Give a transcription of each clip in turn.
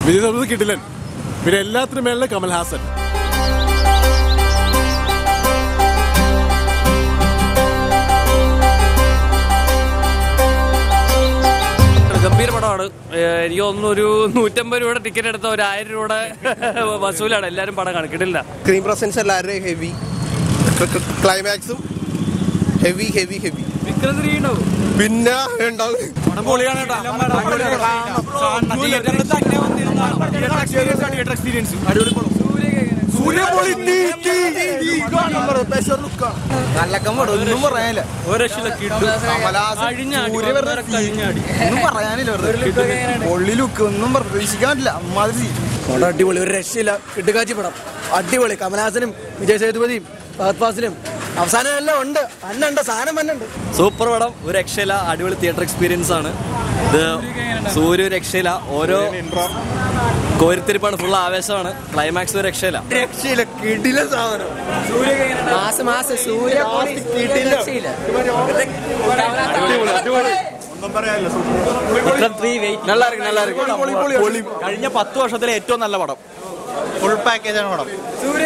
വിജയ് സേതുപതി കിട്ടില്ലൻ പിന്നെ എല്ലാത്തിനും മേലെ കമൽഹാസൻ ഗംഭീര പടമാണ് ഏഹ് എനിക്ക് തോന്നുന്നു ഒരു നൂറ്റമ്പത് രൂപയുടെ ടിക്കറ്റ് എടുത്ത ഒരു ആയിരം രൂപയുടെ വസൂലാണ് എല്ലാവരും പടം കണക്കിട്ടില്ല സ്ക്രീൻ പ്രസൻസ് എല്ലാവരുടെയും ഹെവി ക്ലൈമാക്സും ഹെവി ഹെവി ഹെവി പിന്നെ ഉണ്ടാവും ഒന്നും പറയാനില്ല ഒന്നും പറയാനില്ല പൊള്ളി ലുക്ക് ഒന്നും പ്രതീക്ഷിക്കാൻ പറ്റില്ല അമ്മാതിരി പടം അടിപൊളി ഒരു രക്ഷയില്ല കിട്ടുകാച്ചി പടം അടിപൊളി കമലഹാസനും വിജയ് സേതുപതിയും ഫഹദ് ഫാസിലും അവസാനം എല്ലാം ഉണ്ട് അന്നുണ്ട് സാധനം മണ്ണുണ്ട് സൂപ്പർ പടം ഒരു രക്ഷയില്ല അടിപൊളി തിയേറ്റർ എക്സ്പീരിയൻസ് ആണ് ഇത് സൂര്യ ഒരു രക്ഷയില്ല ഓരോ കോരിത്തിരിപ്പാണ് ഫുൾ ആവേശമാണ് ക്ലൈമാക്സ് ഒരു രക്ഷയില്ല രക്ഷയില്ല കിടില സാധനം മാസം മാസം സൂര്യ കഴിഞ്ഞ പത്ത് വർഷത്തിലെ ഏറ്റവും നല്ല പടം ഫുൾ പാക്കേജ് ആണ് പടം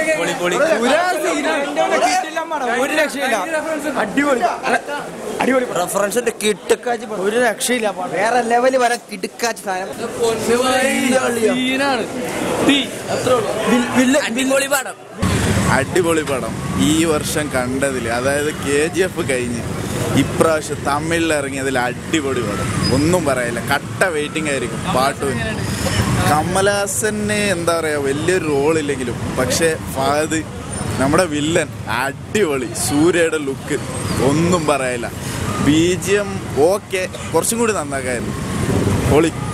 ഒരു രക്ഷയില്ല അടിപൊളി അടിപൊളി റെഫറൻസിന്റെ കിട്ടുക്കാച്ചി പടം. ഒരു രക്ഷയില്ല വേറെ ലെവല് വരെ കിടുക്കാച്ചി സാധനം അടിപൊളി പടം അടിപൊളി പടം ഈ വർഷം കണ്ടതിൽ അതായത് കെ ജി എഫ് കഴിഞ്ഞ് ഇപ്രാവശ്യം തമിഴിൽ ഇറങ്ങിയതിൽ അടിപൊളി പടം ഒന്നും പറയില്ല കട്ട വെയിറ്റിംഗ് ആയിരിക്കും പാട്ടുവിന് കമലഹാസന് എന്താ പറയുക വലിയൊരു റോളില്ലെങ്കിലും പക്ഷേ ഫഹദ് നമ്മുടെ വില്ലൻ അടിപൊളി സൂര്യയുടെ ലുക്ക് ഒന്നും പറയില്ല ബി ജി എം ഓക്കെ കുറച്ചും കൂടി നന്നാക്കായിരുന്നു പൊളി